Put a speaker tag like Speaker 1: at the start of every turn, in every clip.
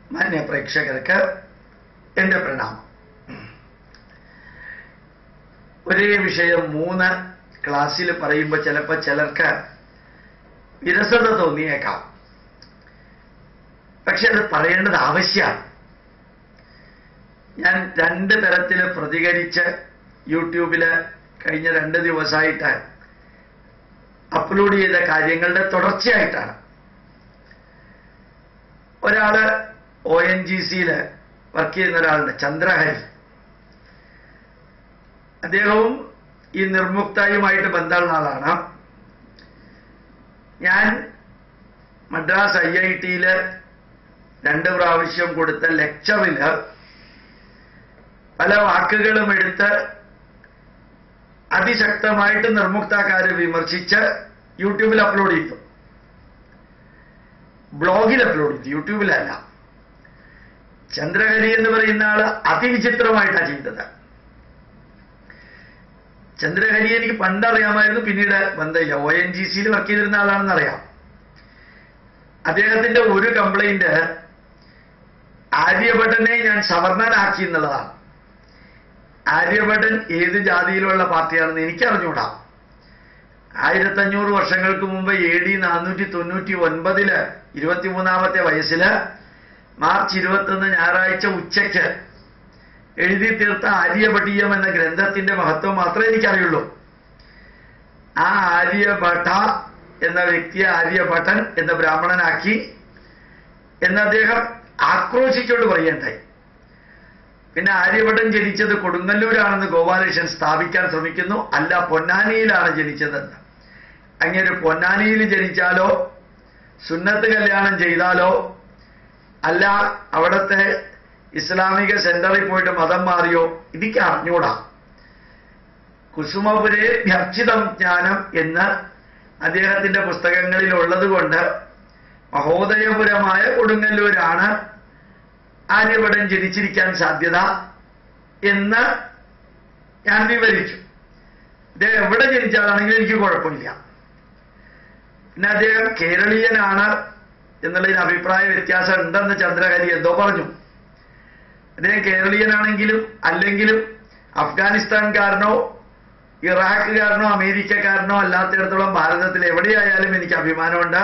Speaker 1: മാന്യ പ്രേക്ഷകർക്ക് എൻ്റെ പ്രണാമം ഒരേ വിഷയം മൂന്ന് ക്ലാസ്സിൽ പറയുമ്പോൾ ചിലപ്പോൾ ചിലർക്ക് വിരസത തോന്നിയേക്കാം പക്ഷെ അത് പറയേണ്ടത് ആവശ്യമാണ് ഞാൻ രണ്ട് തരത്തിൽ പ്രതികരിച്ച് യൂട്യൂബില് കഴിഞ്ഞ രണ്ട് ദിവസമായിട്ട് അപ്ലോഡ് ചെയ്ത കാര്യങ്ങളുടെ തുടർച്ചയായിട്ടാണ് ഒരാള് ഒ എൻ ജി സിയിൽ വർക്ക് ചെയ്യുന്ന ഒരാളുണ്ട് ചന്ദ്രഹരി അദ്ദേഹവും ഈ നിർമുക്തയുമായിട്ട് ബന്ധമുള്ള ആളാണ് ഞാൻ മദ്രാസ് ഐ ഐ ടിയില് രണ്ട് പ്രാവശ്യം കൊടുത്ത ലെക്ചറില് പല വാക്കുകളും എടുത്ത് അതിശക്തമായിട്ട് നിർമുക്തക്കാരെ വിമർശിച്ച് യൂട്യൂബിൽ അപ്ലോഡ് ചെയ്തു ബ്ലോഗിൽ അപ്ലോഡ് ചെയ്തു യൂട്യൂബിലല്ല ചന്ദ്രഹരി എന്ന് പറയുന്ന ആള് അതിവിചിത്രമായിട്ടാണ് ചെയ്തത് ചന്ദ്രഹരി എനിക്ക് പണ്ടറിയാമായിരുന്നു പിന്നീട് ബന്ധമില്ല ഒ എൻ ജി സിയിൽ വർക്ക് ചെയ്തിരുന്ന ആളാണെന്ന് അറിയാം അദ്ദേഹത്തിന്റെ ഒരു കംപ്ലൈന്റ് ആര്യഭട്ടനെ ഞാൻ സവർണനാക്കി എന്നുള്ളതാണ് ആര്യഭട്ടൻ ഏത് ജാതിയിലുള്ള പാർട്ടിയാണെന്ന് എനിക്ക് അറിഞ്ഞുകൂടാ ആയിരത്തഞ്ഞൂറ് വർഷങ്ങൾക്ക് മുമ്പ് എ ഡി നാനൂറ്റി തൊണ്ണൂറ്റി ഒൻപതില് ഇരുപത്തിമൂന്നാമത്തെ വയസ്സില് മാർച്ച് ഇരുപത്തൊന്ന് ഞായറാഴ്ച ഉച്ചയ്ക്ക് എഴുതി തീർത്ത ആര്യഭട്ടീയം എന്ന ഗ്രന്ഥത്തിന്റെ മഹത്വം മാത്രമേ എനിക്കറിയുള്ളൂ ആ ആര്യഭട്ട എന്ന വ്യക്തിയെ ആര്യഭട്ടൻ എന്ന ബ്രാഹ്മണനാക്കി എന്ന് അദ്ദേഹം ആക്രോശിച്ചുകൊണ്ട് പറയണ്ടായി പിന്നെ ആര്യഭട്ടൻ ജനിച്ചത് കൊടുങ്ങല്ലൂരാണെന്ന് ഗോപാലകൃഷ്ണൻ സ്ഥാപിക്കാൻ ശ്രമിക്കുന്നു അല്ല പൊന്നാനിയിലാണ് ജനിച്ചതെന്ന് അങ്ങനെ പൊന്നാനിയിൽ ജനിച്ചാലോ സുന്നത്ത് കല്യാണം ചെയ്താലോ അല്ല അവിടുത്തെ ഇസ്ലാമിക സെന്ററിൽ പോയിട്ട് മതം മാറിയോ എനിക്ക് അറിഞ്ഞൂടാ കുസുമപുരേ ഭ്യർച്ചിതം ജ്ഞാനം എന്ന് അദ്ദേഹത്തിന്റെ പുസ്തകങ്ങളിൽ ഉള്ളതുകൊണ്ട് മഹോദയപുരമായ കൊടുങ്ങല്ലൂരാണ് ആര്യഭടൻ ജനിച്ചിരിക്കാൻ സാധ്യത എന്ന് ഞാൻ വിവരിച്ചു അദ്ദേഹം എവിടെ ജനിച്ചാലാണെങ്കിലും എനിക്ക് കുഴപ്പമില്ല പിന്നെ അദ്ദേഹം കേരളീയനാണ് എന്നുള്ളതിന് അഭിപ്രായ വ്യത്യാസം ഉണ്ടെന്ന് ചന്ദ്രഹരി എന്തോ പറഞ്ഞു അദ്ദേഹം കേരളീയനാണെങ്കിലും അല്ലെങ്കിലും അഫ്ഗാനിസ്ഥാൻകാരനോ ഇറാഖുകാരനോ അമേരിക്കക്കാരനോ അല്ലാത്തിടത്തോളം ഭാരതത്തിൽ എവിടെയായാലും എനിക്ക് അഭിമാനമുണ്ട്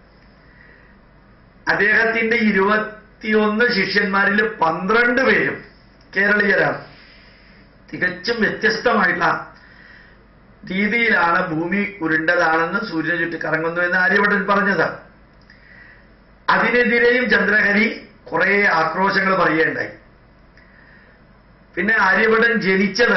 Speaker 1: അദ്ദേഹത്തിന്റെ ഇരുപത്തിയൊന്ന് ശിഷ്യന്മാരിൽ പന്ത്രണ്ട് പേരും കേരളീയരാണ് തികച്ചും വ്യത്യസ്തമായിട്ടുള്ള രീതിയിലാണ് ഭൂമി ഉരുണ്ടതാണെന്ന് സൂര്യന് ചുറ്റി കറങ്ങുന്നു എന്ന് ആര്യഭട്ടൻ പറഞ്ഞത് അതിനെതിരെയും ചന്ദ്രഹരി കുറെ ആക്രോശങ്ങൾ പറയുകയുണ്ടായി പിന്നെ ആര്യഭട്ടൻ ജനിച്ചത്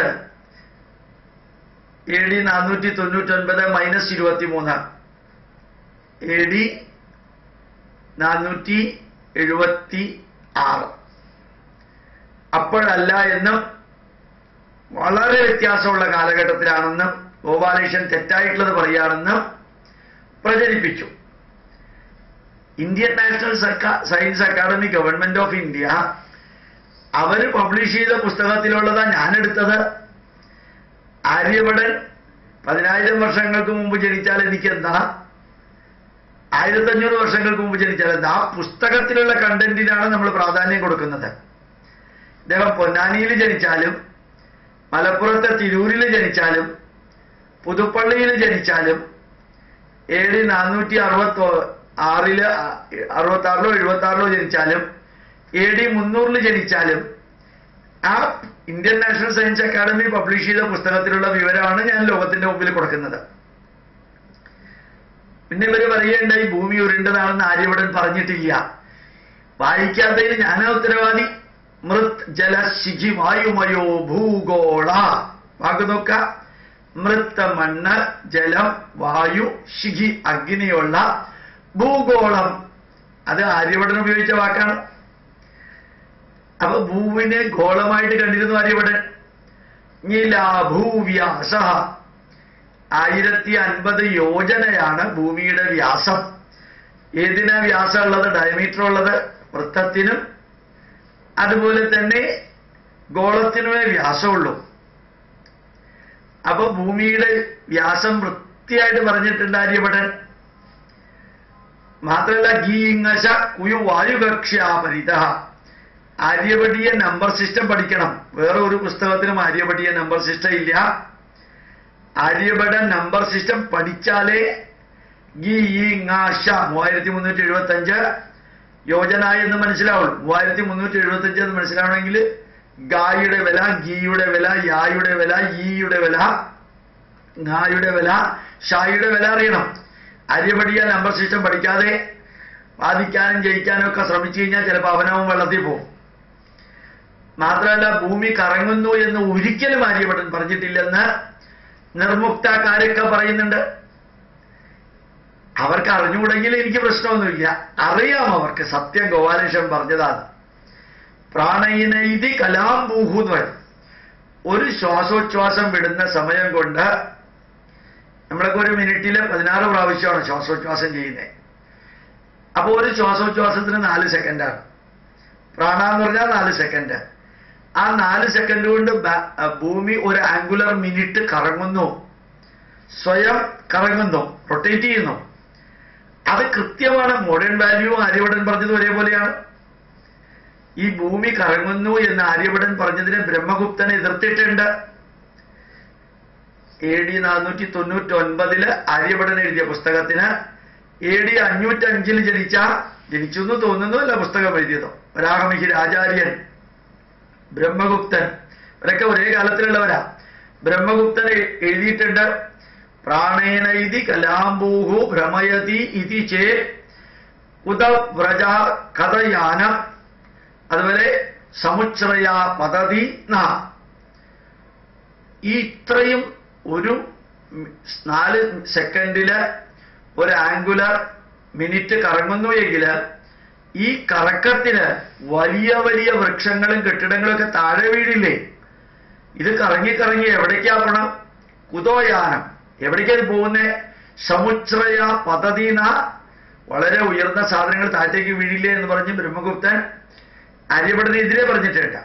Speaker 1: എ ഡി നാനൂറ്റി തൊണ്ണൂറ്റി ഒൻപത് മൈനസ് ഇരുപത്തി മൂന്ന് എ ഡി നാനൂറ്റി എഴുപത്തി ആറ് അപ്പോഴല്ല എന്നും വളരെ വ്യത്യാസമുള്ള കാലഘട്ടത്തിലാണെന്നും ഗോപാലകൃഷ്ണൻ തെറ്റായിട്ടുള്ളത് പറയുകയാണെന്നും പ്രചരിപ്പിച്ചു Indian National Science Academy Government of India അവർ പബ്ലിഷ് ചെയ്ത പുസ്തകത്തിലുള്ളതാ ഞാനെടുത്തത് ആര്യഭടൻ പതിനായിരം വർഷങ്ങൾക്ക് മുമ്പ് ജനിച്ചാൽ എനിക്ക് എന്താ ആയിരത്തഞ്ഞൂറ് വർഷങ്ങൾക്ക് മുമ്പ് ജനിച്ചാൽ എന്താ ആ പുസ്തകത്തിലുള്ള കണ്ടന്റിനാണ് നമ്മൾ പ്രാധാന്യം കൊടുക്കുന്നത് ഇദ്ദേഹം പൊന്നാനിയിൽ ജനിച്ചാലും മലപ്പുറത്തെ തിരൂരിൽ ജനിച്ചാലും പുതുപ്പള്ളിയിൽ ജനിച്ചാലും എ ഡി നാനൂറ്റി അറുപത്തി ആറില് അറുപത്തി ആറിലോ എഴുപത്തി ആറിലോ ജനിച്ചാലും എ ഡി മുന്നൂറിൽ ജനിച്ചാലും ആ Indian National Science Academy publish ചെയ്ത പുസ്തകത്തിലുള്ള വിവരമാണ് ഞാൻ ലോകത്തിന്റെ മുമ്പിൽ കൊടുക്കുന്നത് പിന്നെ ഇവര് പറയേണ്ടായി ഭൂമി ഉരുണ്ടതാണെന്ന് ആര്യഭടൻ പറഞ്ഞിട്ടില്ല വായിക്കാത്തതിന് ഞാനാ ഉത്തരവാദി മൃത് ജല ശിഖി വായുമയോ ഭൂഗോള വാക്ക് നോക്ക മൃത്ത മണ്ണ് ജലം വായു ശിഖി അഗ്നിയുള്ള ഭൂഗോളം അത് ആര്യഭടൻ ഉപയോഗിച്ച വാക്കാണ് അപ്പൊ ഭൂവിനെ ഗോളമായിട്ട് കണ്ടിരുന്നു ആര്യഭടൻ ഭൂവ്യാസ ആയിരത്തി അൻപത് യോജനയാണ് ഭൂമിയുടെ വ്യാസം ഏതിനാ വ്യാസം ഉള്ളത് ഡയമീറ്റർ ഉള്ളത് വൃത്തത്തിനും അതുപോലെ തന്നെ ഗോളത്തിനുമേ വ്യാസമുള്ളൂ അപ്പൊ ഭൂമിയുടെ വ്യാസം വൃത്തിയായിട്ട് പറഞ്ഞിട്ടുണ്ട് ആര്യഭടൻ മാത്രമല്ല ഗീങ്ങശ കുയു വായുകക്ഷ്യാപരിത ആര്യഭടീയ നമ്പർ സിസ്റ്റം പഠിക്കണം വേറെ ഒരു പുസ്തകത്തിനും ആര്യഭടീയ നമ്പർ സിസ്റ്റം ഇല്ല ആര്യഭട നമ്പർ സിസ്റ്റം പഠിച്ചാലേ ഗീങ്ങാശ മൂവായിരത്തി മുന്നൂറ്റി എഴുപത്തി അഞ്ച് യോജന എന്ന് മനസ്സിലാവുള്ളൂ മൂവായിരത്തി മുന്നൂറ്റി എഴുപത്തി അഞ്ച് എന്ന് മനസ്സിലാവണമെങ്കിൽ ഗായുടെ വില ഗീയുടെ വില യായുടെ വില ഈയുടെ വില ങ്ങായുടെ വില ഷായുടെ വില അറിയണം അരിപടിയ നമ്പർ സിസ്റ്റം പഠിക്കാതെ വാദിക്കാനും ജയിക്കാനും ഒക്കെ ശ്രമിച്ചു കഴിഞ്ഞാൽ ചിലപ്പോൾ അവനവൻ വെള്ളത്തിൽ പോകും മാത്രമല്ല ഭൂമി കറങ്ങുന്നു എന്ന് ഒരിക്കലും ആര്യഭട്ടൻ പറഞ്ഞിട്ടില്ലെന്ന് നിർമുക്തക്കാരൊക്കെ പറയുന്നുണ്ട് അവർക്ക് അറിഞ്ഞുകൂടെങ്കിൽ എനിക്ക് പ്രശ്നമൊന്നുമില്ല അറിയാം അവർക്ക് സത്യം ഗോപാലകൃഷ്ണൻ പറഞ്ഞതാണ് പ്രാണയിനൈതി കലാംബൂഹു എന്ന് പറയും ഒരു ശ്വാസോച്ഛ്വാസം വിടുന്ന സമയം കൊണ്ട് നമ്മളൊക്കെ ഒരു മിനിറ്റിൽ പതിനാറ് പ്രാവശ്യമാണ് ശ്വാസോച്ഛ്വാസം ചെയ്യുന്നത് അപ്പോൾ ഒരു ശ്വാസോച്ഛ്വാസത്തിന് നാല് സെക്കൻഡാണ് പ്രാണ എന്ന് പറഞ്ഞാൽ നാല് സെക്കൻഡ് ആ നാല് സെക്കൻഡ് കൊണ്ട് ബ- ഭൂമി ഒരു ആംഗുലർ മിനിറ്റ് കറങ്ങുന്നു സ്വയം കറങ്ങുന്നു റൊട്ടേറ്റ് ചെയ്യുന്നു അത് കൃത്യമാണ് മോഡേൺ വാല്യൂ ആര്യഭടൻ പറഞ്ഞത് ഒരേപോലെയാണ് ഈ ഭൂമി കറങ്ങുന്നു എന്ന് ആര്യഭടൻ പറഞ്ഞതിനെ ബ്രഹ്മഗുപ്തൻ എതിർത്തിട്ടുണ്ട് എ ഡി നാനൂറ്റി തൊണ്ണൂറ്റി ഒൻപതില് ആര്യഭടൻ എഴുതിയ പുസ്തകത്തിന് എ ഡി അഞ്ഞൂറ്റഞ്ചിൽ ജനിച്ച ജനിച്ചു എന്ന് തോന്നുന്നു അല്ല പുസ്തകം എഴുതിയതോ വരാഹമിഹിർ ആചാര്യൻ ബ്രഹ്മഗുപ്തൻ ഇവരൊക്കെ ഒരേ കാലത്തിലുള്ളവരാ ബ്രഹ്മഗുപ്തൻ എ- എഴുതിയിട്ടുണ്ട് പ്രാണേനൈതി കലാംബൂഹു ഭ്രമയതി ഇതി ചേ ഉദ വ്രജ കഥയാന അതുപോലെ സമുച്ഛ്രയ പദ്ധതി ന ഈ ഇത്രയും ഒരു മി- നാല് സെക്കൻഡില് ഒരു ആംഗുലർ മിനിറ്റ് കറങ്ങുന്നു എങ്കിൽ ഈ കറക്കത്തിന് വലിയ വലിയ വൃക്ഷങ്ങളും കെട്ടിടങ്ങളും ഒക്കെ താഴെ വീഴില്ലേ ഇത് കറങ്ങി കറങ്ങി എവിടേക്കാ പോണം കുതോയാനം എവിടേക്കാണ് പോകുന്നേ സമുച്ഛ്രയ പദ്ധതിന വളരെ ഉയർന്ന സാധനങ്ങൾ താഴത്തേക്ക് വീഴില്ലേ എന്ന് പറഞ്ഞ് ബ്രഹ്മഗുപ്തൻ ആര്യഭടനെതിരെ പറഞ്ഞിട്ടുണ്ട്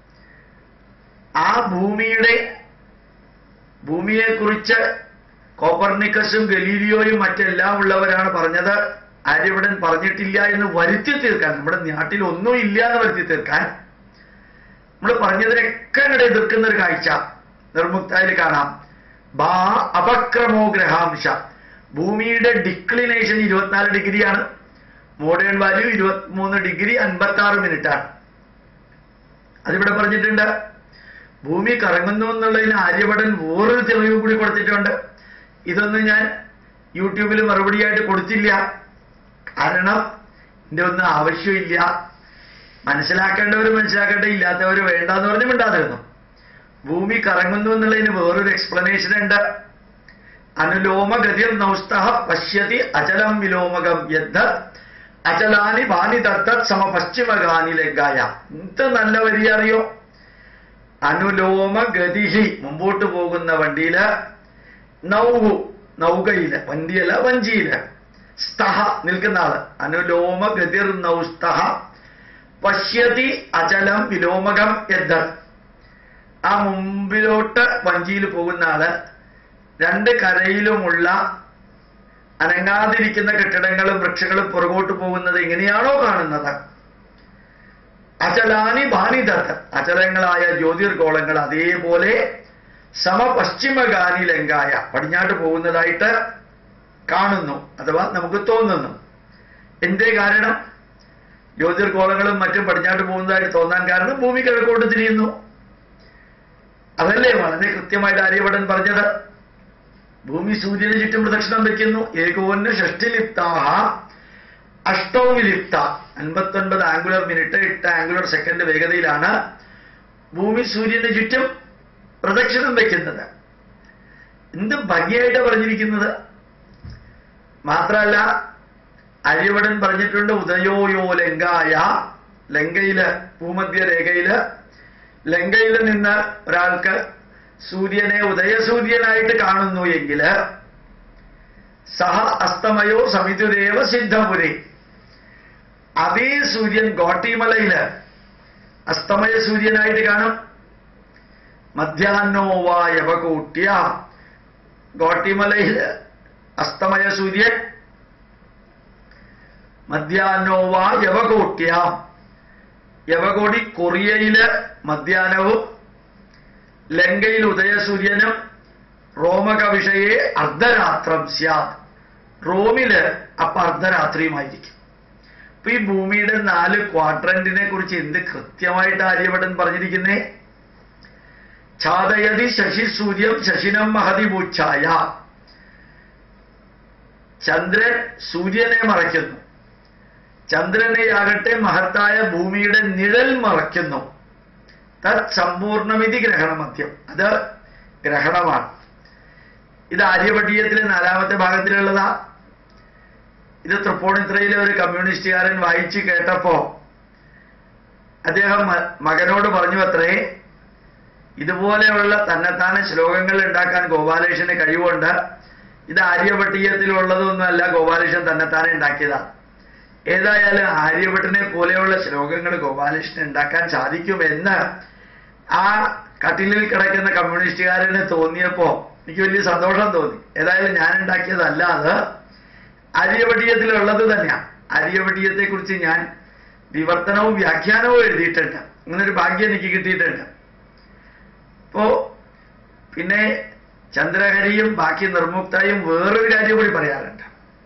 Speaker 1: ആ ഭൂമിയുടെ ഭൂമിയെക്കുറിച്ച് കോപ്പർണിക്കസും ഗലീലിയോയും മറ്റെല്ലാം ഉള്ളവരാണ് പറഞ്ഞത് ആര്യഭടൻ പറഞ്ഞിട്ടില്ല എന്ന് വരുത്തി തീർക്കാൻ നമ്മുടെ നാട്ടിൽ ഒന്നും ഇല്ല എന്ന് വരുത്തി തീർക്കാൻ നമ്മൾ പറഞ്ഞതിനൊക്കെ അങ്ങോട്ട് എതിർക്കുന്ന ഒരു കാഴ്ച നിർമുക്തായിൽ കാണാം ബാ അപക്രമോ ഗ്രഹാംശ ഭൂമിയുടെ ഡിക്ലിനേഷൻ ഇരുപത്തിനാല് ഡിഗ്രിയാണ് മോഡേൺ വാല്യൂ ഇരുപത്തിമൂന്ന് ഡിഗ്രി അൻപത്തി ആറ് മിനിറ്റ് ആണ് അതിവിടെ പറഞ്ഞിട്ടുണ്ട് ഭൂമി കറങ്ങുന്നു എന്നുള്ളതിന് ആര്യഭടൻ വേറൊരു തെളിവ് കൂടി കൊടുത്തിട്ടുണ്ട് ഇതൊന്നും ഞാൻ യൂട്യൂബിൽ മറുപടിയായിട്ട് കൊടുത്തില്ല കാരണം ഇതിന്റെ ഒന്നും ആവശ്യമില്ല മനസ്സിലാക്കേണ്ടവർ മനസ്സിലാക്കേണ്ട ഇല്ലാത്തവർ വേണ്ടെന്ന് പറഞ്ഞ് മിണ്ടാതിരുന്നു ഭൂമി കറങ്ങുന്നു എന്നുള്ളതിന് വേറൊരു എക്സ്പ്ലനേഷൻ ഉണ്ട് അനുലോമ ഗതിർ നൗസ്തഹ പശ്യതി അചലം വിലോമകം യദ്ധ അചലാനി ബാനി തത്തത് സമ പശ്ചിമഗാനി ലങ്കായ എന്ത് നല്ല വരി അറിയോ അനുലോമ ഗതിഹി മുമ്പോട്ട് പോകുന്ന വണ്ടിയില് നൗഹു നൗകയില് വണ്ടിയല്ല വഞ്ചിയില് സ്തഹ നിൽക്കുന്ന ആള് അനുലോമ ഗതിർ നൗസ്തഹ പശ്യതി അചലം വിലോമകം യദ്ധ ആ മുമ്പിലോട്ട് വഞ്ചിയിൽ പോകുന്ന ആള് രണ്ട് കരയിലുമുള്ള അനങ്ങാതിരിക്കുന്ന കെട്ടിടങ്ങളും വൃക്ഷങ്ങളും പുറകോട്ട് പോകുന്നത് എങ്ങനെയാണോ കാണുന്നത് അചലാനി ഭാനിദത്ത് അചലങ്ങളായ ജ്യോതിർഗോളങ്ങൾ അതേപോലെ സമപശ്ചിമഗാനി ലങ്കായ പടിഞ്ഞാട്ട് പോകുന്നതായിട്ട് കാണുന്നു അഥവാ നമുക്ക് തോന്നുന്നു എന്തേ കാരണം ജ്യോതിർഗോളങ്ങളും മറ്റും പടിഞ്ഞാട്ട് പോകുന്നതായിട്ട് തോന്നാൻ കാരണം ഭൂമി കിഴക്കോട്ട് തിരിയുന്നു അതല്ലേ വളരെ കൃത്യമായിട്ട് ആര്യഭടൻ പറഞ്ഞത് ഭൂമി സൂര്യന് ചുറ്റും പ്രദക്ഷിണം വയ്ക്കുന്നു ഏകോന് ഷഷ്ടിലിപ്താഹ അഷ്ടവും ലിപ്ത അൻപത്തൊൻപത് ആംഗുലർ മിനിറ്റ് എട്ട് ആംഗുലർ സെക്കൻഡ് വേഗതയിലാണ് ഭൂമി സൂര്യന് ചുറ്റും പ്രദക്ഷിണം വയ്ക്കുന്നത് എന്ത് ഭംഗിയായിട്ട് പറഞ്ഞിരിക്കുന്നത് മാത്രമല്ല അരിവടൻ പറഞ്ഞിട്ടുണ്ട് ഉദയോയോ ലങ്കായ ലങ്കയില് ഭൂമധ്യ രേഖയില് ലങ്കയിൽ നിന്ന് ഒരാൾക്ക് സൂര്യനെ ഉദയസൂര്യനായിട്ട് കാണുന്നു എങ്കിൽ സഹ അസ്തമയോ സമിതുരേവ സിദ്ധപുരി അതേ സൂര്യൻ ഗോട്ടിമലയില് അസ്തമയ സൂര്യനായിട്ട് കാണും മധ്യാഹ്നോ വാ യവകൂട്യ ഗോട്ടിമലയിൽ അസ്തമയ സൂര്യൻ മധ്യാഹ്നോവാ യവകോട്ട്യാം യവകോടി കൊറിയയില് മധ്യാഹ്നവും ലങ്കയിൽ ഉദയസൂര്യനും റോമകവിഷയെ അർദ്ധരാത്രം സ്യാത് റോമില് അപ്പൊ അർദ്ധരാത്രിയുമായിരിക്കും അപ്പൊ ഈ ഭൂമിയുടെ നാല് ക്വാഡ്രന്റിനെ കുറിച്ച് എന്ത് കൃത്യമായിട്ട് ആര്യഭട്ടൻ പറഞ്ഞിരിക്കുന്നേ ഛാദയതി ശശി സൂര്യം ശശിനം മഹതി പൂച്ഛായ ചന്ദ്രൻ സൂര്യനെ മറയ്ക്കുന്നു ചന്ദ്രനെയാകട്ടെ മഹത്തായ ഭൂമിയുടെ നിഴൽ മറയ്ക്കുന്നു തത് സമ്പൂർണമിതി ഗ്രഹണമധ്യം അത് ഗ്രഹണമാണ് ഇത് ആര്യഭട്ടീയത്തിലെ നാലാമത്തെ ഭാഗത്തിലുള്ളതാ ഇത് തൃപ്പൂണിത്രയിലെ ഒരു കമ്മ്യൂണിസ്റ്റുകാരൻ വായിച്ചു കേട്ടപ്പോ അദ്ദേഹം മ- മകനോട് പറഞ്ഞു അത്രേ ഇതുപോലെയുള്ള തന്നെത്താനെ ശ്ലോകങ്ങൾ ഉണ്ടാക്കാൻ ഗോപാലകൃഷ്ണന് കഴിവുണ്ട് ഇത് ആര്യഭട്ടീയത്തിലുള്ളതൊന്നുമല്ല ഗോപാലകൃഷ്ണൻ തന്നെത്താനെ ഉണ്ടാക്കിയതാണ് ഏതായാലും ആര്യഭട്ടനെ പോലെയുള്ള ശ്ലോകങ്ങൾ ഗോപാലകൃഷ്ണൻ ഉണ്ടാക്കാൻ സാധിക്കുമെന്ന് ആ കട്ടിലിൽ കിടക്കുന്ന കമ്മ്യൂണിസ്റ്റുകാരന് തോന്നിയപ്പോ എനിക്ക് വലിയ സന്തോഷം തോന്നി ഏതായാലും ഞാൻ ഉണ്ടാക്കിയതല്ല അത് ആര്യഭട്ടീയത്തിലുള്ളത് തന്നെയാണ് ആര്യഭട്ടീയത്തെ കുറിച്ച് ഞാൻ വിവർത്തനവും വ്യാഖ്യാനവും എഴുതിയിട്ടുണ്ട് അങ്ങനൊരു ഭാഗ്യം എനിക്ക് കിട്ടിയിട്ടുണ്ട് അപ്പോ പിന്നെ ചന്ദ്രഹരിയും ബാക്കി നിർമുക്തായും വേറൊരു കാര്യം കൂടി പറയാറുണ്ട്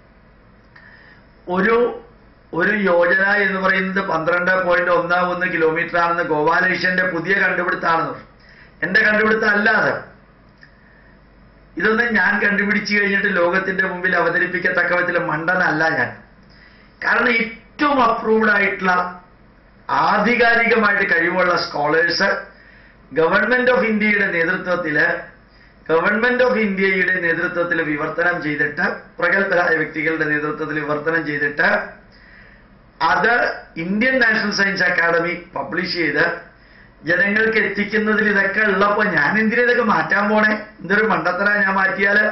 Speaker 1: ഒരു ഒരു യോജന എന്ന് പറയുന്നത് പന്ത്രണ്ട് പോയിന്റ് ഒന്ന് ഒന്ന് കിലോമീറ്റർ ആണെന്ന് ഗോപാലകൃഷ്ണന്റെ പുതിയ കണ്ടുപിടുത്താണെന്ന് പറഞ്ഞു. എന്റെ കണ്ടുപിടുത്തം അല്ല അത് ഇതൊന്നും ഞാൻ കണ്ടുപിടിച്ചു കഴിഞ്ഞിട്ട് ലോകത്തിന്റെ മുമ്പിൽ അവതരിപ്പിക്കത്തക്ക വിധത്തിൽ മണ്ടനല്ല ഞാൻ കാരണം ഏറ്റവും അപ്രൂവ്ഡ് ആയിട്ടുള്ള ആധികാരികമായിട്ട് കഴിവുള്ള സ്കോളേഴ്സ് ഗവൺമെന്റ് ഓഫ് ഇന്ത്യയുടെ നേതൃത്വത്തില് ഗവൺമെന്റ് ഓഫ് ഇന്ത്യയുടെ നേതൃത്വത്തിൽ വിവർത്തനം ചെയ്തിട്ട് പ്രഗത്ഭരായ വ്യക്തികളുടെ നേതൃത്വത്തിൽ വിവർത്തനം ചെയ്തിട്ട് അത് Indian National Science Academy publish ചെയ്ത് ജനങ്ങൾക്ക് എത്തിക്കുന്നതിൽ ഇതൊക്കെ ഉള്ളപ്പോ ഞാൻ എന്തിനാ ഇതൊക്കെ മാറ്റാൻ പോണേ എന്തൊരു മണ്ടത്തര ഞാൻ മാറ്റിയാല്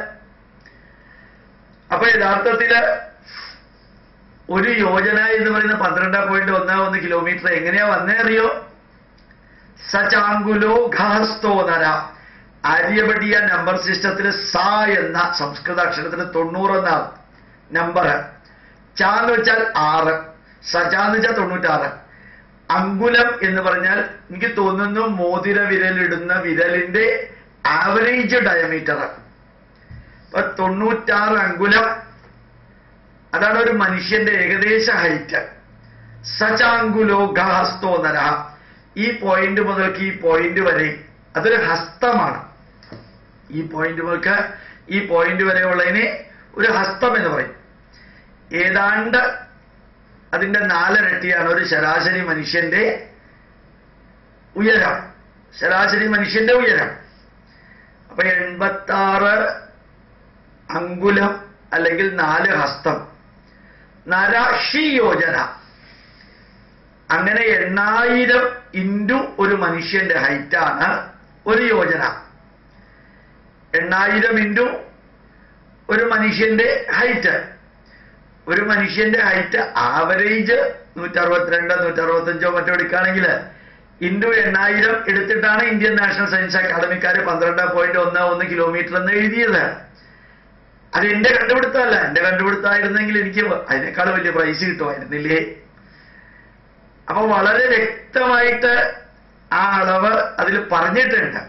Speaker 1: അപ്പൊ യഥാർത്ഥത്തില് ഒരു യോജന എന്ന് പറയുന്ന പന്ത്രണ്ട് പോയിന്റ് ഒന്ന് ഒന്ന് കിലോമീറ്റർ എങ്ങനെയാ വന്നേ അറിയോ സചാങ്കുലോ ഘഹസ്തോനര ആര്യഭടീയ നമ്പർ സിസ്റ്റത്തിൽ സ എന്ന സംസ്കൃത അക്ഷരത്തിന് തൊണ്ണൂറെന്ന നമ്പർ ച എന്ന് വെച്ചാൽ ആറ് സച എന്ന് വെച്ചാൽ തൊണ്ണൂറ്റാറ് അങ്കുലം എന്ന് പറഞ്ഞാൽ എനിക്ക് തോന്നുന്നു മോതിര വിരലിടുന്ന വിരലിന്റെ ആവറേജ് ഡയമീറ്റർ അപ്പൊ തൊണ്ണൂറ്റാറ് അങ്കുലം അതാണ് ഒരു മനുഷ്യന്റെ ഏകദേശ ഹൈറ്റ് സചാങ്കുലോ ഗഹസ്തോ നര ഈ പോയിന്റ് മുതൽക്ക് ഈ പോയിന്റ് വരെ അതൊരു ഹസ്തമാണ് ഈ പോയിന്റ് മുതൽക്ക് ഈ പോയിന്റ് വരെ ഉള്ളതിനെ ഒരു ഹസ്തം എന്ന് പറയും ഏതാണ്ട് അതിന്റെ നാലിരട്ടിയാണ് ഒരു ശരാശരി മനുഷ്യന്റെ ഉയരം ശരാശരി മനുഷ്യന്റെ ഉയരം അപ്പൊ എൺപത്താറ് അങ്കുലം അല്ലെങ്കിൽ നാല് ഹസ്തം നരാഷി യോജന അങ്ങനെ എണ്ണായിരം ഇൻറ്റു ഒരു മനുഷ്യന്റെ ഹൈറ്റാണ് ഒരു യോജന എണ്ണായിരം ഇൻറ്റു ഒരു മനുഷ്യന്റെ ഹൈറ്റ് ഒരു മനുഷ്യന്റെ ഹൈറ്റ് ആവറേജ് നൂറ്ററുപത്തിരണ്ട് നൂറ്ററുപത്തഞ്ചോ മറ്റോ എടുക്കുകയാണെങ്കിൽ ഇൻറ്റു എണ്ണായിരം എടുത്തിട്ടാണ് ഇന്ത്യൻ നാഷണൽ സയൻസ് അക്കാദമിക്കാർ പന്ത്രണ്ട് പോയിന്റ് ഒന്ന് ഒന്ന് കിലോമീറ്റർ എന്ന് എഴുതിയത് അത് എന്റെ കണ്ടുപിടുത്തമല്ല എന്റെ കണ്ടുപിടുത്തമായിരുന്നെങ്കിൽ എനിക്ക് അതിനേക്കാൾ വലിയ പ്രൈസ് കിട്ടുമായിരുന്നില്ലേ അപ്പൊ വളരെ വ്യക്തമായിട്ട് ആ അളവ് അതിൽ പറഞ്ഞിട്ടുണ്ട്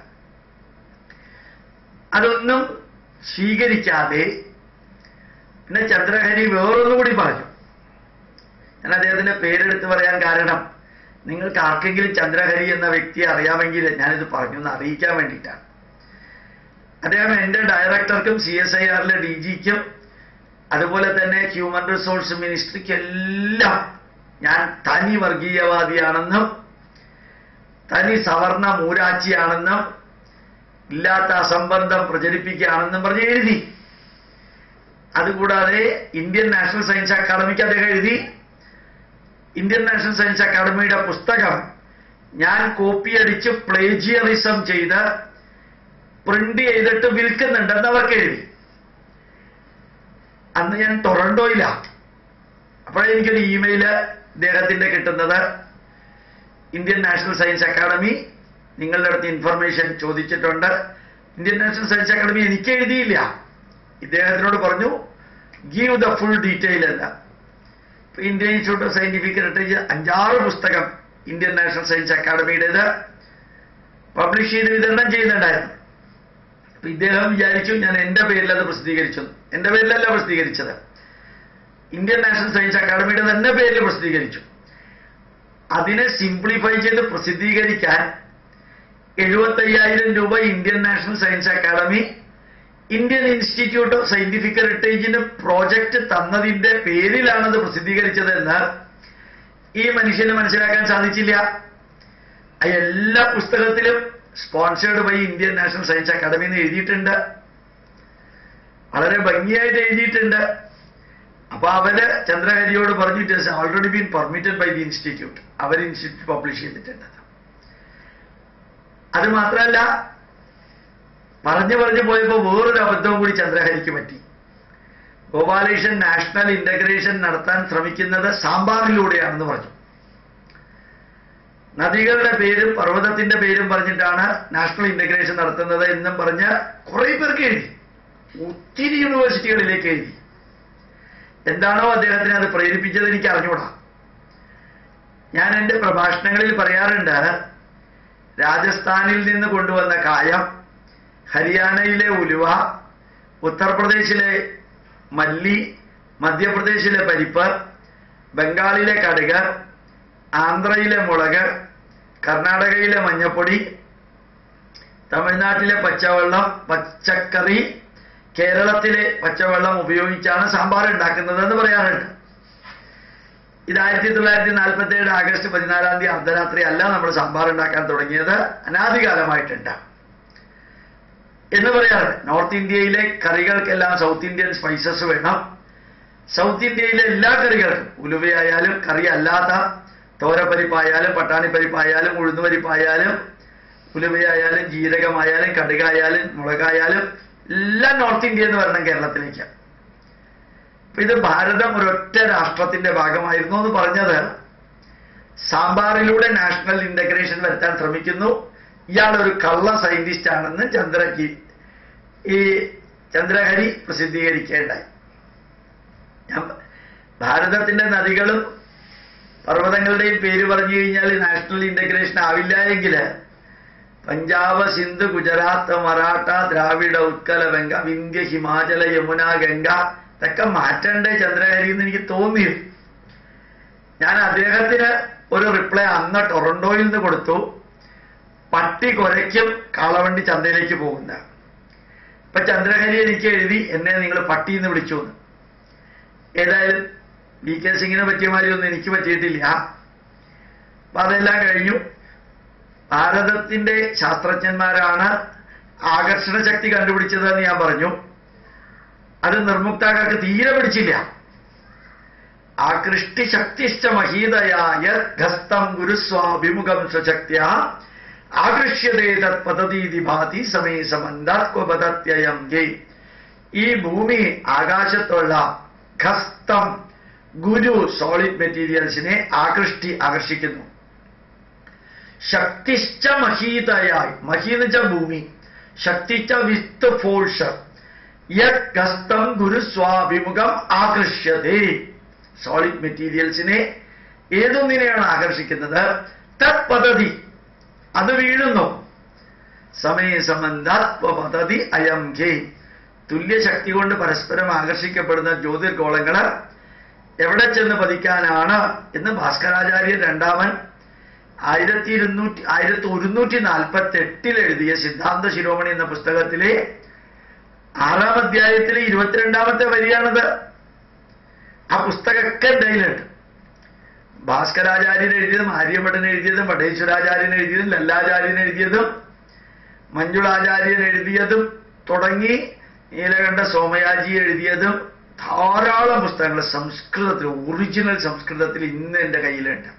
Speaker 1: അതൊന്നും സ്വീകരിക്കാതെ പിന്നെ ചന്ദ്രഹരി വേറൊന്നും കൂടി പറഞ്ഞു ഞാൻ അദ്ദേഹത്തിന്റെ പേരെടുത്ത് പറയാൻ കാരണം നിങ്ങൾക്ക് ആർക്കെങ്കിലും ചന്ദ്രഹരി എന്ന വ്യക്തിയെ അറിയാമെങ്കിൽ ഞാനിത് പറഞ്ഞു എന്ന് അറിയിക്കാൻ വേണ്ടിയിട്ടാണ് അദ്ദേഹം എൻ്റെ ഡയറക്ടർക്കും സി എസ് ഐ ആറിലെ ഡി ജിക്കും അതുപോലെ തന്നെ ഹ്യൂമൻ റിസോഴ്സ് മിനിസ്ട്രിക്ക് എല്ലാം ഞാൻ തനി വർഗീയവാദിയാണെന്നും തനി സവർണ മൂരാച്ചിയാണെന്നും ഇല്ലാത്ത അസംബന്ധം പ്രചരിപ്പിക്കുകയാണെന്നും പറഞ്ഞ് എഴുതി അതുകൂടാതെ ഇന്ത്യൻ നാഷണൽ സയൻസ് അക്കാദമിക്ക് അദ്ദേഹം എഴുതി ഇന്ത്യൻ നാഷണൽ സയൻസ് അക്കാദമിയുടെ പുസ്തകം ഞാൻ കോപ്പി അടിച്ച് പ്ലേജിയറിസം ചെയ്ത് പ്രിന്റ് ചെയ്തിട്ട് വിൽക്കുന്നുണ്ടെന്ന് അവർക്ക് എഴുതി അന്ന് ഞാൻ ടൊറന്റോയിലാ അപ്പോഴേ എനിക്കൊരു ഇമെയില് ഇദ്ദേഹത്തിന്റെ കിട്ടുന്നത് ഇന്ത്യൻ നാഷണൽ സയൻസ് അക്കാദമി നിങ്ങളുടെ അടുത്ത് ഇൻഫർമേഷൻ ചോദിച്ചിട്ടുണ്ട് ഇന്ത്യൻ നാഷണൽ സയൻസ് അക്കാദമി എനിക്ക് എഴുതിയില്ല ഇദ്ദേഹത്തിനോട് പറഞ്ഞു ഗീവ് ദ ഫുൾ ഡീറ്റെയിൽ എന്ന് Indian Institute of Scientific Heritage അഞ്ചാറ് പുസ്തകം ഇന്ത്യൻ നാഷണൽ സയൻസ് അക്കാഡമിയുടേത് പബ്ലിഷ് ചെയ്ത് വിതരണം ചെയ്യുന്നുണ്ടായിരുന്നു അപ്പൊ ഇദ്ദേഹം വിചാരിച്ചു ഞാൻ എന്റെ പേരിൽ അത് പ്രസിദ്ധീകരിച്ചു എന്റെ പേരിലല്ല പ്രസിദ്ധീകരിച്ചത് ഇന്ത്യൻ നാഷണൽ സയൻസ് അക്കാഡമിയുടെ തന്നെ പേരിൽ പ്രസിദ്ധീകരിച്ചു അതിനെ സിംപ്ലിഫൈ ചെയ്ത് പ്രസിദ്ധീകരിക്കാൻ എഴുപത്തയ്യായിരം രൂപ Indian National Science Academy Indian Institute of Scientific ഹെറിറ്റേജിന് പ്രോജക്റ്റ് തന്നതിന്റെ പേരിലാണത് പ്രസിദ്ധീകരിച്ചതെന്ന് ഈ മനുഷ്യന് മനസ്സിലാക്കാൻ സാധിച്ചില്ല ആ എല്ലാ പുസ്തകത്തിലും sponsored by Indian National Science Academy എന്ന് എഴുതിയിട്ടുണ്ട് വളരെ ഭംഗിയായിട്ട് എഴുതിയിട്ടുണ്ട് അപ്പൊ അവര് ചന്ദ്രഹരിയോട് പറഞ്ഞു it has already been permitted by the institute അവർ ഇൻസ്റ്റിറ്റ്യൂട്ട് പബ്ലിഷ് ചെയ്തിട്ടുണ്ട് അത് മാത്രമല്ല പറഞ്ഞു പറഞ്ഞു പോയപ്പോ വേറൊരു അബദ്ധവും കൂടി ചന്ദ്രഹരിക്ക് പറ്റി ഗോപാലകൃഷ്ണൻ നാഷണൽ ഇന്റഗ്രേഷൻ നടത്താൻ ശ്രമിക്കുന്നത് സാമ്പാറിലൂടെയാണെന്ന് പറഞ്ഞു നദികളുടെ പേരും പർവ്വതത്തിന്റെ പേരും പറഞ്ഞിട്ടാണ് നാഷണൽ ഇന്റഗ്രേഷൻ നടത്തുന്നത് എന്നും പറഞ്ഞ് കുറെ പേർക്ക് എഴുതി ഒത്തിരി യൂണിവേഴ്സിറ്റികളിലേക്ക് എഴുതി എന്താണോ അദ്ദേഹത്തിനെ അത് പ്രേരിപ്പിച്ചത് എനിക്ക് അറിഞ്ഞൂടാ ഞാൻ എൻ്റെ പ്രഭാഷണങ്ങളിൽ പറയാറുണ്ട് രാജസ്ഥാനിൽ നിന്ന് കൊണ്ടുവന്ന കായം ഹരിയാനയിലെ ഉലുവ ഉത്തർപ്രദേശിലെ മല്ലി മധ്യപ്രദേശിലെ പരിപ്പ് ബംഗാളിലെ കടുക് ആന്ധ്രയിലെ മുളക് കർണാടകയിലെ മഞ്ഞപ്പൊടി തമിഴ്നാട്ടിലെ പച്ചവെള്ളം പച്ചക്കറി കേരളത്തിലെ പച്ചവെള്ളം ഉപയോഗിച്ചാണ് സാമ്പാർ ഉണ്ടാക്കുന്നതെന്ന് പറയാറുണ്ട് ഇത് ആയിരത്തി തൊള്ളായിരത്തി നാൽപ്പത്തി ഏഴ് ആഗസ്റ്റ് പതിനാലാം തീയതി അർദ്ധരാത്രി അല്ല നമ്മൾ സാമ്പാർ ഉണ്ടാക്കാൻ തുടങ്ങിയത് അനാദികാലമായിട്ടുണ്ട് എന്ന് പറയാറുണ്ട് നോർത്ത് ഇന്ത്യയിലെ കറികൾക്കെല്ലാം സൗത്ത് ഇന്ത്യൻ സ്പൈസസ് വേണം സൗത്ത് ഇന്ത്യയിലെ എല്ലാ കറികൾക്കും ഉലുവയായാലും കറി അല്ലാത്ത തോരപ്പരിപ്പായാലും പട്ടാണിപ്പരിപ്പായാലും ഉഴുന്നുപരിപ്പായാലും ഉലുവയായാലും ജീരകമായാലും കടുകായാലും മുളകായാലും എല്ലാം നോർത്ത് ഇന്ത്യ എന്ന് വരണം കേരളത്തിലേക്ക് അപ്പൊ ഇത് ഭാരതം ഒരൊറ്റ രാഷ്ട്രത്തിന്റെ ഭാഗമായിരുന്നു എന്ന് പറഞ്ഞത് സാമ്പാറിലൂടെ നാഷണൽ ഇന്റഗ്രേഷൻ വരുത്താൻ ശ്രമിക്കുന്നു ഇയാൾ ഒരു കള്ള സയന്റിസ്റ്റ് ആണെന്ന് ചന്ദ്രക്ക് ഈ ചന്ദ്രഹരി പ്രസിദ്ധീകരിക്കേണ്ടായി ഞാൻ ഭാരതത്തിന്റെ നദികളും പർവ്വതങ്ങളുടെയും പേര് പറഞ്ഞു കഴിഞ്ഞാൽ നാഷണൽ ഇന്റഗ്രേഷൻ ആവില്ല എങ്കിൽ പഞ്ചാബ് സിന്ധു ഗുജറാത്ത് മറാഠ ദ്രാവിഡ ഉത്കല ബംഗ വിന്ധ്യ ഹിമാചല യമുന ഗംഗ ഇതൊക്കെ മാറ്റണ്ടേ ചന്ദ്രഹരി എന്ന് എനിക്ക് തോന്നി ഞാൻ അദ്ദേഹത്തിന് ഒരു റിപ്ലൈ അന്ന് ടൊറന്റോയിൽ നിന്ന് കൊടുത്തു പട്ടി കുരയ്ക്കും കാളവണ്ടി ചന്തയിലേക്ക് പോകുന്ന ഇപ്പൊ ചന്ദ്രഹരി എനിക്ക് എഴുതി എന്നെ നിങ്ങൾ പട്ടി എന്ന് വിളിച്ചു എന്ന് ഏതായാലും വി കെ സിംഗിനെ പറ്റിയ മാതിരി ഒന്നും എനിക്ക് പറ്റിയിട്ടില്ല അപ്പൊ അതെല്ലാം കഴിഞ്ഞു ഭാരതത്തിന്റെ ശാസ്ത്രജ്ഞന്മാരാണ് ആകർഷണ ശക്തി കണ്ടുപിടിച്ചതെന്ന് ഞാൻ പറഞ്ഞു അത് നിർമുക്താക്കൾക്ക് തീരെ പിടിച്ചില്ല ആകൃഷ്ടി ശക്തിശ്ച മഹീതയായ ഘസ്തം ഗുരുസ്വാഭിമുഖം സ്വശക്തിയ ആകൃഷ്യതേ തത് പതതീതി ഭാതി സമേ സമന്താത്വപതത്യയം ഗേ ഈ ഭൂമി ആകാശത്തുള്ള ഘസ്തം ഗുരു സോളിഡ് മെറ്റീരിയൽസിനെ ആകൃഷ്ടി ആകർഷിക്കുന്നു ശക്തിശ്ച മഹീതയായി മഹീന്ന് വെച്ച ഭൂമി ശക്തിച്ച വിത്ത് ഫോഴ്സ് യസ്തം ഗുരു സ്വാഭിമുഖം ആകർഷ്യതേ സോളിഡ് മെറ്റീരിയൽസിനെ ഏതൊന്നിനെയാണ് ആകർഷിക്കുന്നത് തത് പദ്ധതി അത് വീഴുന്നു സമയ സംബന്ധാത്വപദ്ധതി അയം ഘേ തുല്യശക്തി കൊണ്ട് പരസ്പരം ആകർഷിക്കപ്പെടുന്ന ജ്യോതിർഗോളങ്ങള് എവിടെ ചെന്ന് പതിക്കാനാണ് എന്ന് ഭാസ്കരാചാര്യൻ രണ്ടാമൻ ആയിരത്തി ഇരുന്നൂറ്റി ആയിരത്തി ഒരുന്നൂറ്റി നാൽപ്പത്തി എട്ടിൽ എഴുതിയ സിദ്ധാന്ത ശിരോമണി എന്ന പുസ്തകത്തിലെ ആറാം അധ്യായത്തിലെ ഇരുപത്തിരണ്ടാമത്തെ വരിയാണത് ആ പുസ്തകമൊക്കെ എൻ്റെ കയ്യിലുണ്ട് ഭാസ്കരാചാര്യൻ എഴുതിയതും ആര്യഭട്ടൻ എഴുതിയതും വടേശ്വരാചാര്യൻ എഴുതിയതും ലല്ലാചാര്യൻ എഴുതിയതും മഞ്ജുളാചാര്യൻ എഴുതിയതും തുടങ്ങി നീലകണ്ഠ സോമയാജി എഴുതിയതും ധാരാളം പുസ്തകങ്ങൾ സംസ്കൃതത്തിൽ ഒറിജിനൽ സംസ്കൃതത്തിൽ ഇന്ന് എൻ്റെ കയ്യിലുണ്ട്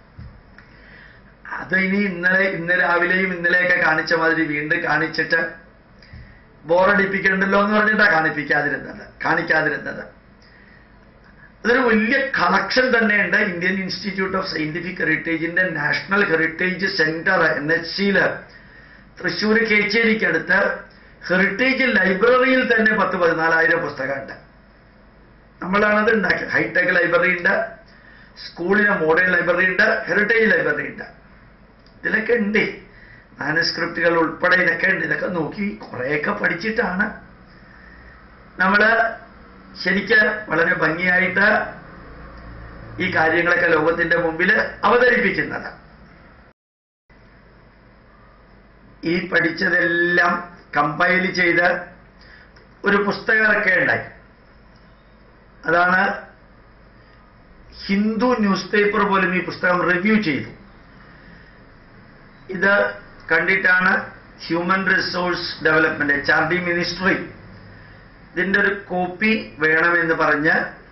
Speaker 1: അത് ഇനി ഇന്നലെ ഇന്ന് രാവിലെയും ഇന്നലെയൊക്കെ കാണിച്ച മാതിരി വീണ്ടും കാണിച്ചിട്ട് ബോറടിപ്പിക്കണ്ടല്ലോ എന്ന് പറഞ്ഞിട്ടാണ് കാണിപ്പിക്കാതിരുന്നത് കാണിക്കാതിരുന്നത് അതൊരു വലിയ കളക്ഷൻ തന്നെയുണ്ട് ഇന്ത്യൻ ഇൻസ്റ്റിറ്റ്യൂട്ട് ഓഫ് സയന്റിഫിക് ഹെറിറ്റേജിന്റെ national heritage centre N H സിയില് തൃശ്ശൂർ കേച്ചേരിക്കടുത്ത് ഹെറിറ്റേജ് ലൈബ്രറിയിൽ തന്നെ പത്ത് പതിനാലായിരം പുസ്തകമുണ്ട് നമ്മളാണത് ഉണ്ടാക്കിയത് ഹൈടെക് ലൈബ്രറി ഉണ്ട് സ്കൂളിന് മോഡേൺ ലൈബ്രറി ഉണ്ട് ഹെറിറ്റേജ് ലൈബ്രറി ഉണ്ട് ഇതിലൊക്കെ ഉണ്ട് മാനസ്ക്രിപ്റ്റുകൾ ഉൾപ്പെടെ ഇതൊക്കെ ഉണ്ട് ഇതൊക്കെ നോക്കി കുറേയൊക്കെ പഠിച്ചിട്ടാണ് നമ്മൾ ശരിക്ക് വളരെ ഭംഗിയായിട്ട് ഈ കാര്യങ്ങളൊക്കെ ലോകത്തിന്റെ മുമ്പിൽ അവതരിപ്പിക്കുന്നത് ഈ പഠിച്ചതെല്ലാം കമ്പൈൽ ചെയ്ത് ഒരു പുസ്തകം ഇറക്കുകയുണ്ടായി അതാണ് ഹിന്ദു ന്യൂസ് പേപ്പർ പോലും ഈ പുസ്തകം റിവ്യൂ ചെയ്തു ഇത് കണ്ടിട്ടാണ് human resource development H R D ministry ഇതിന്റെ ഒരു കോപ്പി വേണമെന്ന് പറഞ്ഞ്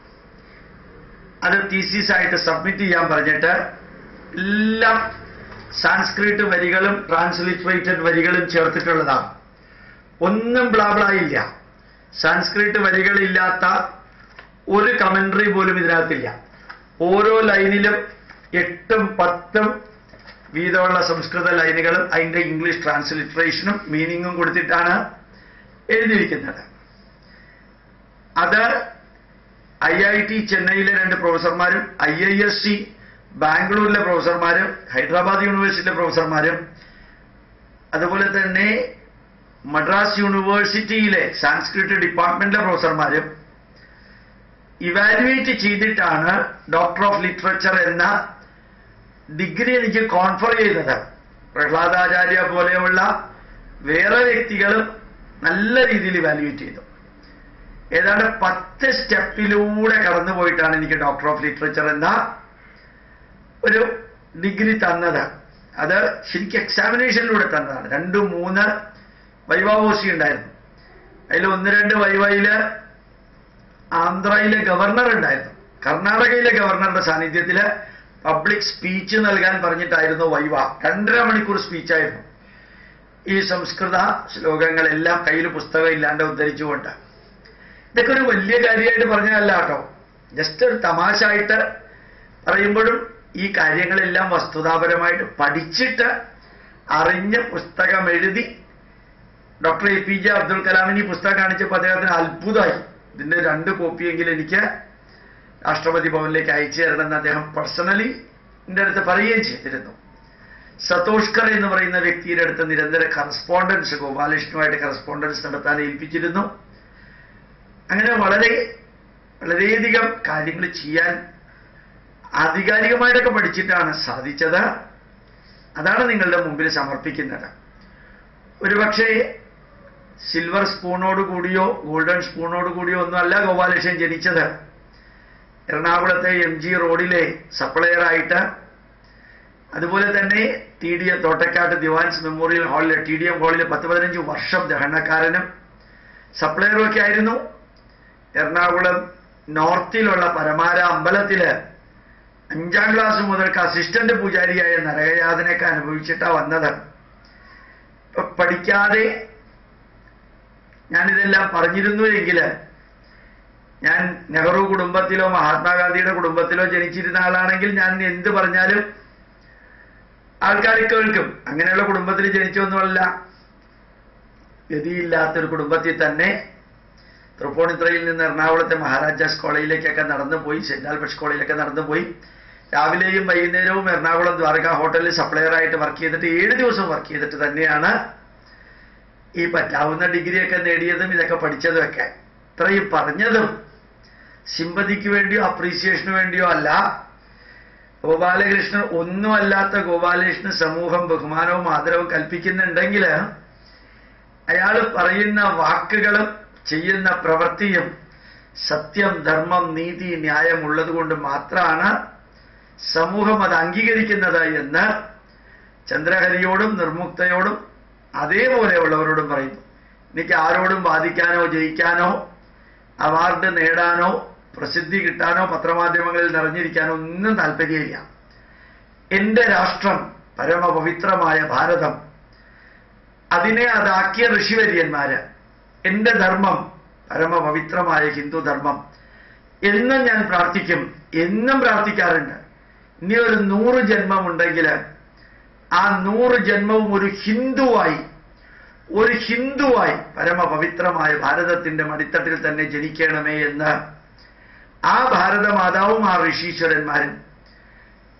Speaker 1: അത് തീസീസ് ആയിട്ട് സബ്മിറ്റ് ചെയ്യാൻ പറഞ്ഞിട്ട് എല്ലാം സാൻസ്ക്രിറ്റ് വരികളും ട്രാൻസ്ലിറ്ററേറ്റഡ് വരികളും ചേർത്തിട്ടുള്ളതാണ് ഒന്നും ബ്ലാബ്ലായില്ല സാൻസ്ക്രിറ്റ് വരികളില്ലാത്ത ഒരു കമന്ററി പോലും ഇതിനകത്തില്ല ഓരോ ലൈനിലും എട്ടും പത്തും വീതമുള്ള സംസ്കൃത ലൈനുകളും അതിന്റെ ഇംഗ്ലീഷ് ട്രാൻസ്ലിറ്ററേഷനും മീനിങ്ങും കൊടുത്തിട്ടാണ് എഴുതിയിരിക്കുന്നത് അത് ഐ ഐ ടി ചെന്നൈയിലെ രണ്ട് പ്രൊഫസർമാരും ഐ ഐ എസ് സി ബാംഗ്ലൂരിലെ പ്രൊഫസർമാരും ഹൈദരാബാദ് യൂണിവേഴ്സിറ്റിയിലെ പ്രൊഫസർമാരും അതുപോലെ തന്നെ മദ്രാസ് യൂണിവേഴ്സിറ്റിയിലെ സാൻസ്ക്രിറ്റ് ഡിപ്പാർട്ട്മെന്റിലെ പ്രൊഫസർമാരും ഇവാലുവേറ്റ് ചെയ്തിട്ടാണ് ഡോക്ടർ ഓഫ് ലിറ്ററേച്ചർ എന്ന ഡിഗ്രി എനിക്ക് കോൺഫർ ചെയ്തത് പ്രഹ്ലാദാചാര്യ പോലെയുള്ള വേറെ വ്യക്തികളും നല്ല രീതിയിൽ ഇവാലുവേറ്റ് ചെയ്തു ഏതാണ്ട് പത്ത് സ്റ്റെപ്പിലൂടെ കടന്നുപോയിട്ടാണ് എനിക്ക് ഡോക്ടർ ഓഫ് ലിറ്ററേച്ചർ എന്ന ഒരു ഡിഗ്രി തന്നത് അത് ശരിക്കും എക്സാമിനേഷനിലൂടെ തന്നതാണ് രണ്ട് മൂന്ന് വൈവാവോസി ഉണ്ടായിരുന്നു അതിൽ ഒന്ന് രണ്ട് വൈവയില് ആന്ധ്രയിലെ ഗവർണർ ഉണ്ടായിരുന്നു കർണാടകയിലെ ഗവർണറുടെ സാന്നിധ്യത്തിൽ പബ്ലിക് സ്പീച്ച് നൽകാൻ പറഞ്ഞിട്ടായിരുന്നു വൈവ രണ്ടര മണിക്കൂർ സ്പീച്ചായിരുന്നു ഈ സംസ്കൃത ശ്ലോകങ്ങളെല്ലാം കയ്യിൽ പുസ്തകം ഇല്ലാണ്ട് ഉദ്ധരിച്ചുകൊണ്ട് ഇതൊക്കെ ഒരു വലിയ കാര്യമായിട്ട് പറഞ്ഞതല്ല കേട്ടോ ജസ്റ്റ് ഒരു തമാശ ആയിട്ട് പറയുമ്പോഴും ഈ കാര്യങ്ങളെല്ലാം വസ്തുതാപരമായിട്ട് പഠിച്ചിട്ട് അറിഞ്ഞ് പുസ്തകം എഴുതി doctor A P J Abdul കലാമിന് ഈ പുസ്തകം കാണിച്ചപ്പോൾ അദ്ദേഹത്തിന് അത്ഭുതമായി ഇതിന്റെ രണ്ട് കോപ്പിയെങ്കിലും എനിക്ക് രാഷ്ട്രപതി ഭവനിലേക്ക് അയച്ചു തരണമെന്ന് അദ്ദേഹം പേഴ്സണലി എൻ്റെ അടുത്ത് പറയുകയും ചെയ്തിരുന്നു സതോഷ്കർ എന്ന് പറയുന്ന വ്യക്തിയുടെ അടുത്ത് നിരന്തര കറസ്പോണ്ടൻസ് ഗോപാലകൃഷ്ണുമായിട്ട് കറസ്പോണ്ടൻസ് നടത്താൻ ഏൽപ്പിച്ചിരുന്നു അങ്ങനെ വളരെ വളരെയധികം കാര്യങ്ങൾ ചെയ്യാൻ ആധികാരികമായിട്ടൊക്കെ പഠിച്ചിട്ടാണ് സാധിച്ചത് അതാണ് നിങ്ങളുടെ മുമ്പിൽ സമർപ്പിക്കുന്നത് ഒരുപക്ഷെ സിൽവർ സ്പൂണോട് കൂടിയോ ഗോൾഡൻ സ്പൂണോട് കൂടിയോ ഒന്നുമല്ല ഗോപാലകൃഷ്ണൻ ജനിച്ചത് എറണാകുളത്തെ എം ജി റോഡിലെ സപ്ലയറായിട്ട് അതുപോലെ തന്നെ T D M Thottakkattu Diwans memorial ഹാളിലെ ടി ഡി എം ഹാളിൽ പത്ത് പതിനഞ്ച് വർഷം ദഹനക്കാരനും സപ്ലയറും ഒക്കെ ആയിരുന്നു എറണാകുളം നോർത്തിലുള്ള പരമാര അമ്പലത്തില് അഞ്ചാം ക്ലാസ് മുതൽക്ക് അസിസ്റ്റന്റ് പൂജാരിയായ നരകയാതനയൊക്കെ അനുഭവിച്ചിട്ടാ വന്നത് ഇപ്പൊ പഠിക്കാതെ ഞാനിതെല്ലാം പറഞ്ഞിരുന്നു എങ്കിൽ ഞാൻ നെഹ്റു കുടുംബത്തിലോ മഹാത്മാഗാന്ധിയുടെ കുടുംബത്തിലോ ജനിച്ചിരുന്ന ആളാണെങ്കിൽ ഞാൻ എന്ത് പറഞ്ഞാലും ആൾക്കാർ കേൾക്കും അങ്ങനെയുള്ള കുടുംബത്തിൽ ജനിച്ചൊന്നുമല്ല ഗതിയില്ലാത്തൊരു കുടുംബത്തിൽ തന്നെ തൃപ്പൂണിത്തുറയിൽ നിന്ന് എറണാകുളത്തെ മഹാരാജാസ് കോളേജിലേക്കൊക്കെ നടന്നു പോയി സെന്റ് ആൽബർട്ട്സ് കോളേജിലൊക്കെ നടന്നു പോയി രാവിലെയും വൈകുന്നേരവും എറണാകുളം ദ്വാരക ഹോട്ടലിൽ സപ്ലയറായിട്ട് വർക്ക് ചെയ്തിട്ട് ഏഴ് ദിവസം വർക്ക് ചെയ്തിട്ട് തന്നെയാണ് ഈ പറ്റാവുന്ന ഡിഗ്രിയൊക്കെ നേടിയതും ഇതൊക്കെ പഠിച്ചതുമൊക്കെ ഇത്രയും പറഞ്ഞതും സിമ്പതിക്ക് വേണ്ടിയോ അപ്രീസിയേഷന് വേണ്ടിയോ അല്ല ഗോപാലകൃഷ്ണൻ ഒന്നുമല്ലാത്ത ഗോപാലകൃഷ്ണൻ സമൂഹം ബഹുമാനവും ആദരവും കൽപ്പിക്കുന്നുണ്ടെങ്കിൽ അയാൾ പറയുന്ന വാക്കുകളും ചെയ്യുന്ന പ്രവൃത്തിയും സത്യം ധർമ്മം നീതി ന്യായം ഉള്ളതുകൊണ്ട് മാത്രമാണ് സമൂഹം അത് അംഗീകരിക്കുന്നത് എന്ന് ചന്ദ്രഹരിയോടും നിർമുക്തയോടും അതേപോലെയുള്ളവരോടും പറയുന്നു എനിക്ക് ആരോടും വാദിക്കാനോ ജയിക്കാനോ അവാർഡ് നേടാനോ പ്രസിദ്ധി കിട്ടാനോ പത്രമാധ്യമങ്ങളിൽ നിറഞ്ഞിരിക്കാനോ ഒന്നും താല്പര്യമില്ല എന്റെ രാഷ്ട്രം പരമപവിത്രമായ ഭാരതം അതിനെ അതാക്കിയ ഋഷിവര്യന്മാര് എന്റെ ധർമ്മം പരമപവിത്രമായ ഹിന്ദു ധർമ്മം എന്നും ഞാൻ പ്രാർത്ഥിക്കും എന്നും പ്രാർത്ഥിക്കാറുണ്ട് ഇനി ഒരു നൂറ് ജന്മമുണ്ടെങ്കിൽ ആ നൂറ് ജന്മവും ഒരു ഹിന്ദുവായി ഒരു ഹിന്ദുവായി പരമപവിത്രമായ ഭാരതത്തിന്റെ മടിത്തട്ടിൽ തന്നെ ജനിക്കണമേ എന്ന് ആ ഭാരതമാതാവും ആ ഋഷീശ്വരന്മാരും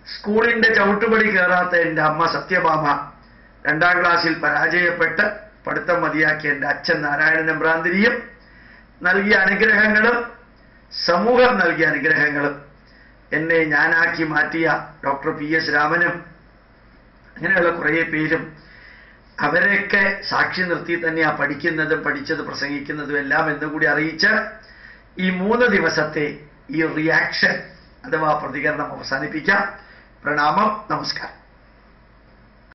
Speaker 1: സ്കൂളിന്റെ ചവിട്ടുപടി കയറാത്ത എൻ്റെ അമ്മ സത്യഭാമ രണ്ടാം ക്ലാസ്സിൽ പരാജയപ്പെട്ട് പഠിത്തം മതിയാക്കിയ എൻ്റെ അച്ഛൻ നാരായണൻ എമ്പ്രാന്തിരിയും നൽകിയ അനുഗ്രഹങ്ങളും സമൂഹം നൽകിയ അനുഗ്രഹങ്ങളും എന്നെ ഞാനാക്കി മാറ്റിയ ഡോക്ടർ പി എസ് രാമനും അങ്ങനെയുള്ള കുറേ പേരും അവരെയൊക്കെ സാക്ഷി നിർത്തി തന്നെയാ പഠിക്കുന്നതും പഠിച്ചത് പ്രസംഗിക്കുന്നതും എല്ലാം എന്നും കൂടി അറിയിച്ച് ഈ മൂന്ന് ദിവസത്തെ ഈ റിയാക്ഷൻ അഥവാ പ്രതികരണം അവസാനിപ്പിക്കാം പ്രണാമം നമസ്കാരം